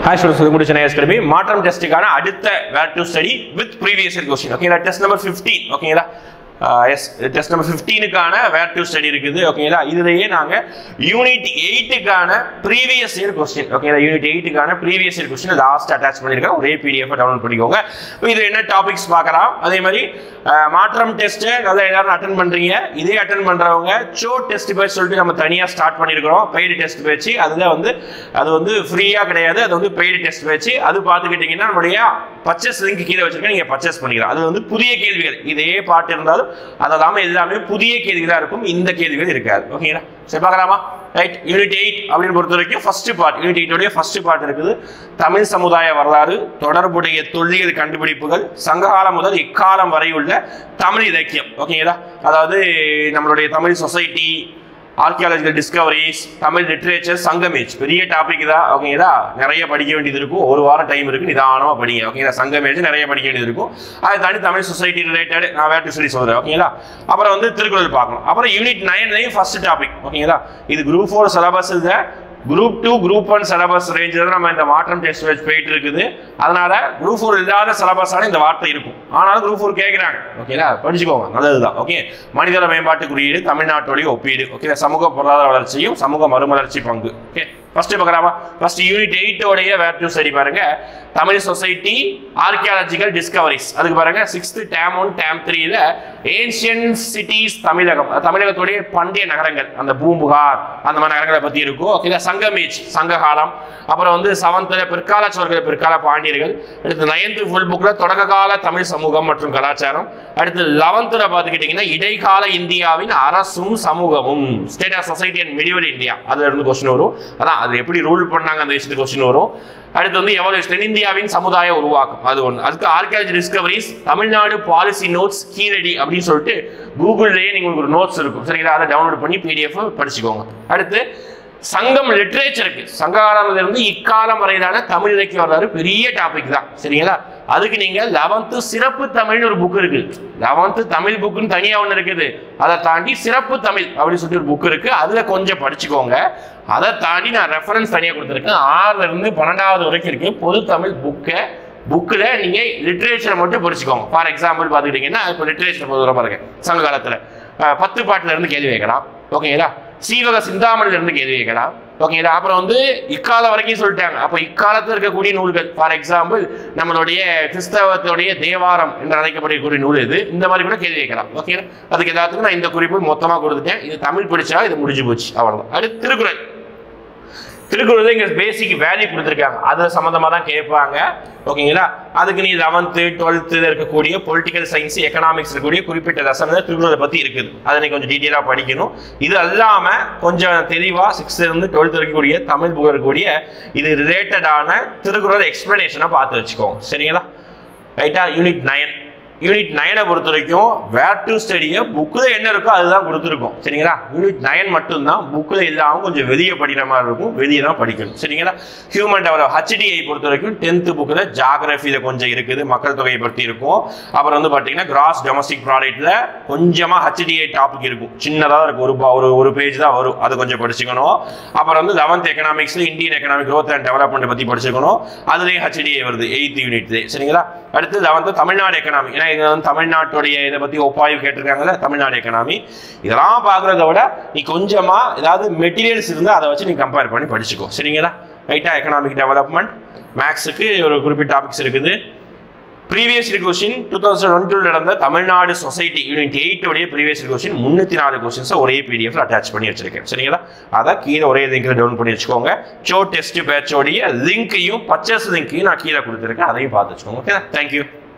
hi students முடிச்ச நேஸ் academy மாற்றம் டெஸ்ட்டுக்கான அடுத்த where to study with previous year question ஓகேங்களா டெஸ்ட் நம்பர் ஃபிஃப்டீன் ஓகேங்களா எஸ் டெஸ்ட் நம்பர் ஃபிஃப்டீனுக்கான வேர் டு ஸ்டடி இருக்குது ஓகேங்களா இதுலயே நாங்கள் யூனிட் எயிட்டுக்கான ப்ரீவியஸ் இயர் கொஸ்டின் ஓகேங்களா யூனிட் எயிட்டுக்கான previous year question last attach பண்ணியிருக்கேன் ஒரே பிடிஎஃப் டவுன்லோட் பண்ணிக்கோங்க இது என்ன டாபிக்ஸ் பார்க்கலாம் அதே மாதிரி அஹ், மாற்றம் டெஸ்ட்டு நல்லா எல்லாரும் அட்டன் பண்ணுறீங்க இதே அட்டன் பண்ணுறவங்க சோ டெஸ்ட் பேட்ச் சொல்லிட்டு நம்ம தனியாக ஸ்டார்ட் பண்ணியிருக்கிறோம் பெய்டு டெஸ்ட் பேச்சு அதில் வந்து அது வந்து ஃப்ரீயாக கிடையாது அது வந்து பெய்டு டெஸ்ட் பேச்சு அது பார்த்துக்கிட்டிங்கன்னா நம்மளுடைய பர்ச்சேஸ் லிங்க் கீழே வச்சிருக்கேன் நீங்கள் பர்ச்சேஸ் பண்ணிக்கலாம் அது வந்து புதிய கேள்விகள் இதே பாட்டு இருந்தாலும் அது இல்லாமல் எல்லாமே புதிய கேள்விகளாக இருக்கும் இந்த கேள்விகள் இருக்காது ஓகேங்களா சரி பார்க்கலாமா ரைட் யூனிட் எயிட் அப்படின்னு பொறுத்த வரைக்கும் ஃபர்ஸ்ட் பார்ட் யூனிட் எயிட்டோடைய ஃபர்ஸ்ட் பார்ட் இருக்குது தமிழ் சமுதாய வரலாறு தொடர்புடைய தொல்லியல் கண்டுபிடிப்புகள் சங்ககாலம் முதல் இக்காலம் வரை உள்ள தமிழ் இலக்கியம் ஓகேங்களா அதாவது நம்மளுடைய Tamil society archaeological discoveries Tamil literature Sangam age பெரிய டாபிக் தான் ஓகேங்களா நிறைய படிக்க வேண்டியது இருக்கும் ஒரு வாரம் டைம் இருக்கு நிதானமாக படிங்க ஓகேங்களா சங்கமேஜ் நிறைய படிக்க வேண்டியது இருக்கும் அதை தாண்டி தமிழ் சொசைட்டி ரிலேட்டட் நான் வேறு சொல்லி சொல்கிறேன் ஓகேங்களா அப்புறம் வந்து திருக்குறள் பார்க்கணும் அப்புறம் யூனிட் நைன்லையும் ஃபர்ஸ்ட் டாபிக் ஓகேங்களா இது குரூப் ஃபோர் சிலபஸ் இல்லை group two group one syllabus ரேஞ்சில் தான் நம்ம இந்த மாற்றம் டெஸ்ட் வச்சு போயிட்டு இருக்குது அதனால குரூப் ஃபோர் இல்லாத சிலபஸான இந்த வார்த்தை இருக்கும் ஆனாலும் குரூப் ஃபோர் கேட்குறாங்க ஓகேங்களா படிச்சுக்கோங்க நல்லதுதான் ஓகே மனிதர மேம்பாட்டு குறியீடு தமிழ்நாட்டுடைய ஒப்பீடு ஓகே சமூக பொருளாதார வளர்ச்சியும் சமூக மறுமலர்ச்சி பங்கு ஓகே ஃபர்ஸ்ட் பார்க்கலாமா ஃபர்ஸ்ட் யூனிட் எயிட்டோடைய வேர் டு ஸ்டடி பாருங்க தமிழ் சொசைட்டி ஆர்கியாலஜிக்கல் டிஸ்கவரிஸ் அதுக்கு பாருங்க சிக்ஸ்த் டேம் ஒன் டேம் த்ரீல ஏன்ஷியன் சிட்டிஸ் தமிழகம் தமிழகத்துடைய பண்டைய நகரங்கள் அந்த பூம்புகார் அந்த மாதிரி நகரங்களை பத்தி இருக்கும் ஓகே சங்கமேஜ் சங்ககாலம் அப்புறம் வந்து செவன்த்ல பிற்கால சோழர்கள் பிற்கால பாண்டியர்கள் அடுத்து நைன்த் ஃபுல் புக்ல தொடக்க கால தமிழ் சமூகம் மற்றும் கலாச்சாரம் அடுத்து லெவன்த்ல பாத்துக்கிட்டீங்கன்னா இடைக்கால இந்தியாவின் அரசும் சமூகமும் state of society and medieval India அதுல இருந்து கொஸ்டின் வரும் அதான் அது எப்படி ரூல் பண்ணாங்க அந்த விஷயத்துக்கு கொஸ்டின் வரும் அடுத்து வந்து எவ்வளவு தென்னிந்தியாவின் சமுதாய உருவாக்கம் அது ஒன்று அதுக்கு archaeology discoveries Tamil Nadu policy notes Keezhadi அப்படின்னு சொல்லிட்டு கூகுள்லேயே நீங்கள் ஒரு நோட்ஸ் இருக்கும் சரிங்களா அதை டவுன்லோட் பண்ணி பிடிஎஃப் படிச்சுக்கோங்க அடுத்து சங்கம் லிட்ரேச்சருக்கு சங்ககாலத்துல இருந்து இக்காலம் வரையிலான தமிழ் இலக்கிய வரலாறு பெரிய டாபிக் தான் சரிங்களா அதுக்கு நீங்க லெவன்த்து சிறப்பு தமிழ்னு ஒரு புக் இருக்கு லெவன்த்து தமிழ் புக்குன்னு தனியா ஒன்று இருக்குது அதை தாண்டி சிறப்பு தமிழ் அப்படின்னு சொல்லிட்டு ஒரு புக் இருக்கு அதுல கொஞ்சம் படிச்சுக்கோங்க அதை தாண்டி நான் ரெஃபரன்ஸ் தனியாக கொடுத்துருக்கேன் ஆறுல இருந்து பன்னெண்டாவது வரைக்கும் இருக்கு பொது தமிழ் புக்கை புக்கில் நீங்கள் லிட்ரேச்சரை மட்டும் படிச்சுக்கோங்க ஃபார் எக்ஸாம்பிள் பார்த்துக்கிட்டிங்கன்னா இப்போ லிட்ரேச்சர் பொறுத்த பாருங்க சங்க காலத்தில் பத்து பாட்டுல இருந்து கேள்வி கேட்கலாம் ஓகேங்களா சீவக சிந்தாமணில இருந்து கேள்வி கேட்கலாம் ஓகேங்களா அப்புறம் வந்து இக்காலம் வரைக்கும் சொல்லிட்டாங்க அப்போ இக்காலத்தில் இருக்கக்கூடிய நூல்கள் ஃபார் எக்ஸாம்பிள் நம்மளுடைய கிறிஸ்தவத்துடைய தேவாரம் என்று அழைக்கப்படக்கூடிய நூல் இது இந்த மாதிரி கூட கேள்வி கேட்கலாம் ஓகேங்களா அதுக்கு எல்லாத்துக்கும் நான் இந்த குறிப்பு மொத்தமாக கொடுத்துட்டேன் இது தமிழ் படிச்சா இது முடிஞ்சு போச்சு அவ்வளவுதான் அடுத்து திருக்குறள் திருக்குறள் இங்க பேசிக் வேல்யூ கொடுத்துருக்காங்க அது சம்மந்தமா தான் கேட்பாங்க ஓகேங்களா அதுக்கு நீ லெவன்த்து டுவெல்த்தில் இருக்கக்கூடிய பொலிட்டிக்கல் சயின்ஸ் எக்கனாமிக்ஸ் இருக்கக்கூடிய குறிப்பிட்ட லெசன் திருக்குறளை பத்தி இருக்குது அதை நீ கொஞ்சம் டீட்டெயிலாக படிக்கணும் இது அல்லாம கொஞ்சம் தெளிவா சிக்ஸ்த்ல இருந்து டுவெல்த் இருக்கக்கூடிய தமிழ் புக் இருக்கக்கூடிய இது ரிலேட்டடான திருக்குறள் எக்ஸ்பிளனேஷனை பார்த்து வச்சுக்கோங்க சரிங்களா ரைட்டா யூனிட் நயன் யூனிட் நைனை பொறுத்த வரைக்கும் வேர் டு ஸ்டடியை புக்கில் என்ன இருக்கோ அதுதான் கொடுத்துருக்கோம் சரிங்களா யூனிட் நைன் மட்டும்தான் புக்கில் இல்லாமல் கொஞ்சம் வெளியே படிக்கிற மாதிரி இருக்கும் வெளியே தான் படிக்கணும் சரிங்களா ஹியூமன் டெவலப் ஹச்டிஐ பொறுத்த வரைக்கும் டென்த்து புக்கில் ஜாகிரஃபியில் கொஞ்சம் இருக்குது மக்கள் தொகையை பற்றி இருக்கும் அப்புறம் வந்து பார்த்தீங்கன்னா கிராஸ் டொமஸ்டிக் ப்ராடக்ட்டில் கொஞ்சமாக ஹச்டிஐ டாபிக் இருக்கும் சின்னதாக இருக்கும் ஒரு பா- ஒரு ஒரு பேஜ் தான் வரும் அது கொஞ்சம் படிச்சுக்கணும் அப்புறம் வந்து லெவன்த் எக்கனாமிக்ஸில் Indian economic growth and development பற்றி படிச்சுக்கணும் அதுலேயும் ஹச்டிஐ வருது எயித் யூனிட்லேயே சரிங்களா அடுத்து லெவன்த்து தமிழ்நாடு எக்கனாமி ஏன்னா இது வந்து தமிழ்நாட்டுடைய இதை பற்றி ஒப்பாய்வு கேட்டிருக்காங்கல்ல தமிழ்நாடு எக்கனாமி இதெல்லாம் பார்க்குறத விட நீ கொஞ்சமாக ஏதாவது மெட்டீரியல்ஸ் இருந்தால் அதை வச்சு நீ கம்பேர் பண்ணி படிச்சுக்கோ சரிங்களா ரைட்டா எக்கனாமிக் டெவலப்மெண்ட் மேக்ஸுக்கு ஒரு குறிப்பிட்ட டாபிக்ஸ் இருக்குது previous question two thousand one two நடந்த தமிழ்நாடு சொசைட்டி யூனிட் எயிட்டோடைய ப்ரீவியஸ் கொஸ்டின் முந்நூற்றி நாலு கொஸ்டின்ஸை ஒரே பிடிஎஃப்ல அட்டாச் பண்ணி வச்சிருக்கேன் சரிங்களா அதை கீழே ஒரே லிங்க்ல டவுன் பண்ணி வச்சுக்கோங்க சோ டெஸ்ட் பேட்சோடைய லிங்க்கையும் பர்ச்சேஸ் லிங்க்கையும் நான் கீழே கொடுத்துருக்கேன் அதையும் பார்த்து வச்சுக்கோங்க ஓகே தேங்க்யூ